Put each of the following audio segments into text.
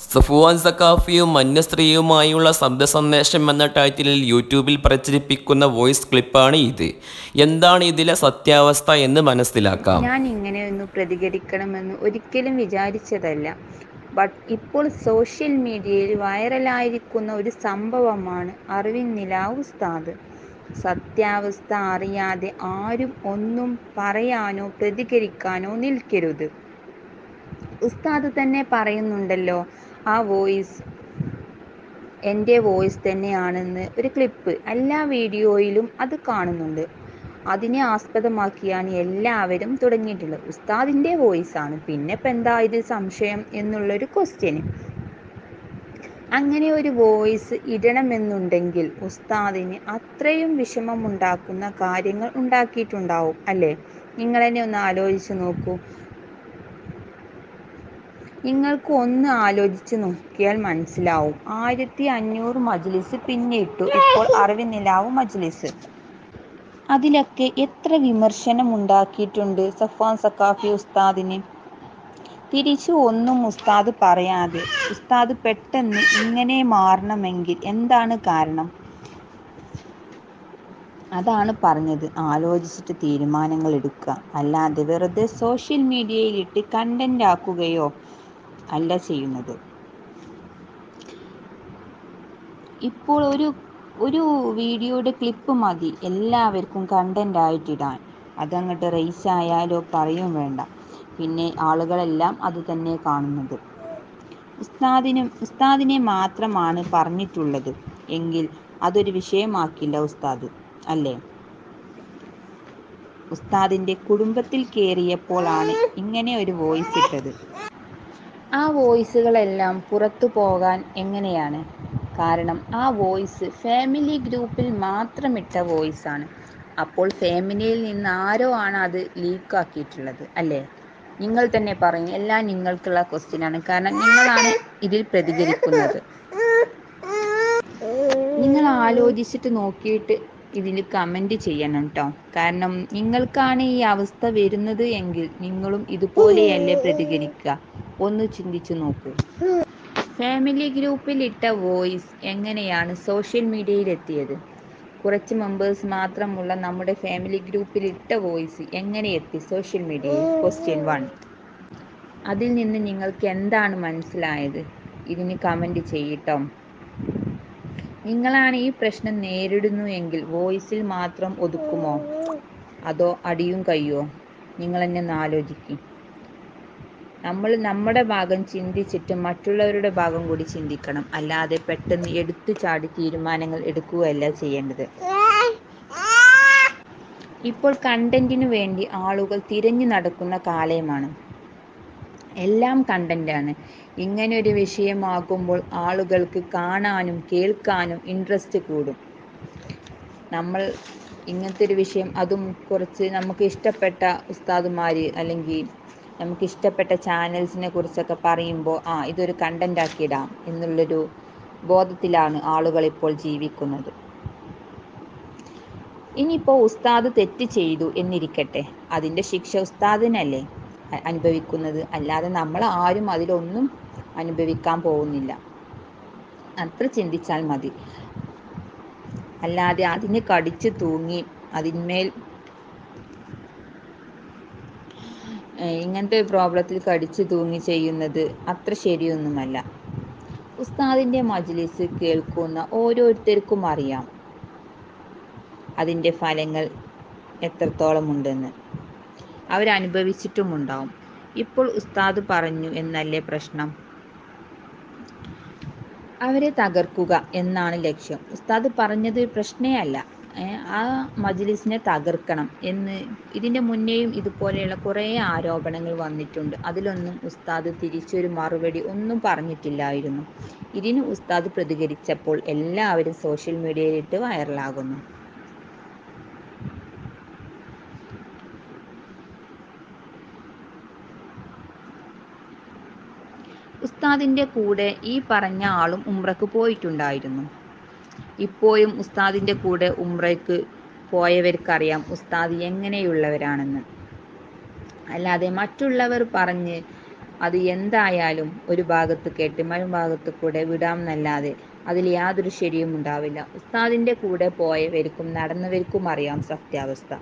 സഫുവാൻ സക്കാഫിയും മന്യസ്ത്രീയുമായുള്ള ശബ്ദ സന്ദേശം എന്ന ടൈറ്റിലിൽ യൂട്യൂബിൽ പ്രചരിപ്പിക്കുന്ന വോയിസ് ക്ലിപ്പാണ് ഇത് എന്താണ് ഇതിലെ സത്യാവസ്ഥ എന്ന് മനസ്സിലാക്കാം ഞാൻ ഇങ്ങനെയൊന്ന് പ്രതികരിക്കണമെന്ന് ഒരിക്കലും വിചാരിച്ചതല്ല ബട്ട് ഇപ്പോൾ സോഷ്യൽ മീഡിയയിൽ വൈറലായിരിക്കുന്ന ഒരു സംഭവമാണ് അറവിന്ദ് നിലാവ് ഉസ്താദ് സത്യാവസ്ഥ അറിയാതെ ആരും ഒന്നും പറയാനോ പ്രതികരിക്കാനോ നിൽക്കരുത് ഉസ്താദ് തന്നെ പറയുന്നുണ്ടല്ലോ ആ വോയിസ് എൻ്റെ വോയിസ് തന്നെയാണെന്ന് ഒരു ക്ലിപ്പ് എല്ലാ വീഡിയോയിലും അത് കാണുന്നുണ്ട് അതിനെ ആസ്പദമാക്കിയാണ് എല്ലാവരും തുടങ്ങിയിട്ടുള്ളത് ഉസ്താദിൻ്റെ വോയിസ് ആണ് പിന്നെ ഇപ്പം എന്താ ഇത് സംശയം എന്നുള്ളൊരു ക്വസ്റ്റ്യന് അങ്ങനെ ഒരു വോയിസ് ഇടണമെന്നുണ്ടെങ്കിൽ ഉസ്താദിന് അത്രയും വിഷമമുണ്ടാക്കുന്ന കാര്യങ്ങൾ ഉണ്ടാക്കിയിട്ടുണ്ടാവും അല്ലേ നിങ്ങൾ തന്നെ ഒന്ന് ആലോചിച്ച് നോക്കൂ നിങ്ങൾക്ക് ഒന്ന് ആലോചിച്ച് നോക്കിയാൽ മനസ്സിലാവും ആയിരത്തി അഞ്ഞൂറ് മജ്ലിസ് പിന്നിട്ടു ഇപ്പോൾ അറിവിനിലാവ് മജ്ലിസ് അതിലൊക്കെ എത്ര വിമർശനം ഉണ്ടാക്കിയിട്ടുണ്ട് സഫാൻ സക്കാഫി ഉസ്താദിന് തിരിച്ചു ഒന്നും ഉസ്താദ് പറയാതെ ഉസ്താദ് പെട്ടെന്ന് ഇങ്ങനെ മാറണമെങ്കിൽ എന്താണ് കാരണം അതാണ് പറഞ്ഞത് ആലോചിച്ചിട്ട് തീരുമാനങ്ങൾ എടുക്കുക അല്ലാതെ വെറുതെ സോഷ്യൽ മീഡിയയിലിട്ട് കണ്ടന്റ് ആക്കുകയോ അല്ല ചെയ്യുന്നത് ഇപ്പോൾ ഒരു ഒരു വീഡിയോയുടെ ക്ലിപ്പ് മതി എല്ലാവർക്കും കണ്ടന്റ് ആയിട്ടിടാൻ അതങ്ങോട്ട് റേസ് ആയാലോ പറയും വേണ്ട പിന്നെ ആളുകളെല്ലാം അത് തന്നെ കാണുന്നത് ഉസ്താദിനും ഉസ്താദിനെ മാത്രമാണ് പറഞ്ഞിട്ടുള്ളത് എങ്കിൽ അതൊരു വിഷയമാക്കില്ല ഉസ്താദ് അല്ലേ ഉസ്താദിന്റെ കുടുംബത്തിൽ കയറിയപ്പോഴാണ് ഇങ്ങനെ ഒരു വോയിസ് ഇട്ടത് ആ വോയിസുകളെല്ലാം പുറത്തു പോകാൻ എങ്ങനെയാണ് കാരണം ആ വോയിസ് ഫാമിലി ഗ്രൂപ്പിൽ മാത്രം ഇട്ട വോയിസ് ആണ് അപ്പോൾ ഫാമിലിയിൽ നിന്ന് ആരോ ആണ് അത് ലീക്ക് ആക്കിയിട്ടുള്ളത് അല്ലേ നിങ്ങൾ തന്നെ പറയും എല്ലാം നിങ്ങൾക്കുള്ള ക്വസ്റ്റ്യൻ ആണ് കാരണം നിങ്ങളാണ് ഇതിൽ പ്രതികരിക്കുന്നത് നിങ്ങൾ ആലോചിച്ചിട്ട് നോക്കിയിട്ട് ഇതിൽ കമൻറ്റ് ചെയ്യണം കേട്ടോ കാരണം നിങ്ങൾക്കാണ് ഈ അവസ്ഥ വരുന്നത് എങ്കിൽ നിങ്ങളും ഇതുപോലെയല്ലേ പ്രതികരിക്കുക ഒന്ന് ചിന്തിച്ചു നോക്കൂ ഫാമിലി ഗ്രൂപ്പിൽ ഇട്ട വോയിസ് എങ്ങനെയാണ് സോഷ്യൽ മീഡിയയിൽ എത്തിയത് കുറച്ച് മെമ്പേഴ്സ് മാത്രമുള്ള നമ്മുടെ ഫാമിലി ഗ്രൂപ്പിൽ ഇട്ട വോയിസ് എങ്ങനെ എത്തി സോഷ്യൽ മീഡിയയിൽ ക്വസ്റ്റ്യൻ വൺ അതിൽ നിന്ന് നിങ്ങൾക്ക് എന്താണ് മനസ്സിലായത് ഇതിന് കമൻറ്റ് ചെയ്യട്ടോ നിങ്ങളാണ് ഈ പ്രശ്നം നേരിടുന്നു എങ്കിൽ വോയിസിൽ മാത്രം ഒതുക്കുമോ അതോ അടിയും കയ്യോ നിങ്ങൾ എന്നെ ഒന്ന് ആലോചിക്കും നമ്മൾ നമ്മുടെ ഭാഗം ചിന്തിച്ചിട്ട് മറ്റുള്ളവരുടെ ഭാഗം കൂടി ചിന്തിക്കണം അല്ലാതെ പെട്ടെന്ന് എടുത്തു ചാടി തീരുമാനങ്ങൾ എടുക്കുകയല്ല ചെയ്യേണ്ടത് ഇപ്പോൾ കണ്ടന്റിനു വേണ്ടി ആളുകൾ തിരഞ്ഞു നടക്കുന്ന കാലയമാണ് എല്ലാം കണ്ടന്റാണ് ഇങ്ങനെ ഒരു വിഷയമാകുമ്പോൾ ആളുകൾക്ക് കാണാനും കേൾക്കാനും ഇൻട്രസ്റ്റ് കൂടും നമ്മൾ ഇങ്ങനത്തെ ഒരു വിഷയം അതും കുറച്ച് നമുക്ക് ഇഷ്ടപ്പെട്ട ഉസ്താദുമാർ അല്ലെങ്കിൽ നമുക്ക് ഇഷ്ടപ്പെട്ട ചാനൽസിനെ കുറിച്ചൊക്കെ പറയുമ്പോൾ ആ ഇതൊരു കണ്ടന്റ് ആക്കിയിടാം എന്നുള്ളൊരു ബോധത്തിലാണ് ആളുകൾ ഇപ്പോൾ ജീവിക്കുന്നത് ഇനിയിപ്പോൾ ഉസ്താദ് തെറ്റ് ചെയ്തു എന്നിരിക്കട്ടെ അതിൻ്റെ ശിക്ഷ ഉസ്താദിനല്ലേ അനുഭവിക്കുന്നത് അല്ലാതെ നമ്മൾ ആരും അതിലൊന്നും അനുഭവിക്കാൻ പോകുന്നില്ല അത്ര ചിന്തിച്ചാൽ മതി അല്ലാതെ അതിന് കടിച്ചു തൂങ്ങി അതിന്മേൽ ഇങ്ങനത്തെ പ്രോബ്ലത്തിൽ കടിച്ചു തൂങ്ങി ചെയ്യുന്നത് അത്ര ശരിയൊന്നുമല്ല ഉസ്താദിൻ്റെ മജ്ലിസ് കേൾക്കുന്ന ഓരോരുത്തർക്കും അറിയാം അതിൻ്റെ ഫലങ്ങൾ എത്രത്തോളം ഉണ്ടെന്ന് അവരനുഭവിച്ചിട്ടുമുണ്ടാവും ഇപ്പോൾ ഉസ്താദ് പറഞ്ഞു എന്നല്ലേ പ്രശ്നം അവരെ തകർക്കുക എന്നാണ് ലക്ഷ്യം ഉസ്താദ് പറഞ്ഞത് പ്രശ്നേ അല്ല ആ മജ്ലിസിനെ തകർക്കണം എന്ന് ഇതിൻ്റെ മുന്നേയും ഇതുപോലെയുള്ള കുറേ ആരോപണങ്ങൾ വന്നിട്ടുണ്ട് അതിലൊന്നും ഉസ്താദ് തിരിച്ചൊരു മറുപടി ഒന്നും പറഞ്ഞിട്ടില്ലായിരുന്നു ഇതിന് ഉസ്താദ് പ്രതികരിച്ചപ്പോൾ എല്ലാവരും സോഷ്യൽ മീഡിയയിലിട്ട് വൈറലാകുന്നു ഉസ്താദിൻ്റെ കൂടെ ഈ പറഞ്ഞ ആളും ഉംറക്ക് പോയിട്ടുണ്ടായിരുന്നു ഇപ്പോഴും ഉസ്താദിൻ്റെ കൂടെ ഉംറയ്ക്ക് പോയവർക്കറിയാം ഉസ്താദ് എങ്ങനെയുള്ളവരാണെന്ന് അല്ലാതെ മറ്റുള്ളവർ പറഞ്ഞ് അത് എന്തായാലും ഒരു ഭാഗത്ത് കേട്ട് മറുഭാഗത്ത് കൂടെ വിടാമെന്നല്ലാതെ അതിൽ യാതൊരു ശരിയും ഉണ്ടാവില്ല ഉസ്താദിന്റെ കൂടെ പോയവർക്കും നടന്നവർക്കും അറിയാം സത്യാവസ്ഥ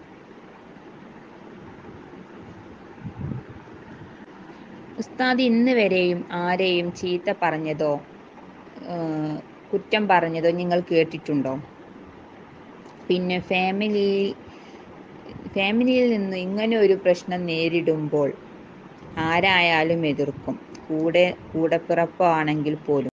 ഉസ്താദ് ഇന്ന് വരെയും ആരെയും ചീത്ത പറഞ്ഞതോ ഏഹ്, കുറ്റം പറഞ്ഞതോ നിങ്ങൾ കേട്ടിട്ടുണ്ടോ പിന്നെ ഫാമിലി ഫാമിലിയിൽ നിന്ന് ഇങ്ങനെ ഒരു പ്രശ്നം നേരിടുമ്പോൾ ആരായാലും എതിർക്കും കൂടെ കൂടപ്പിറപ്പാണെങ്കിൽ പോലും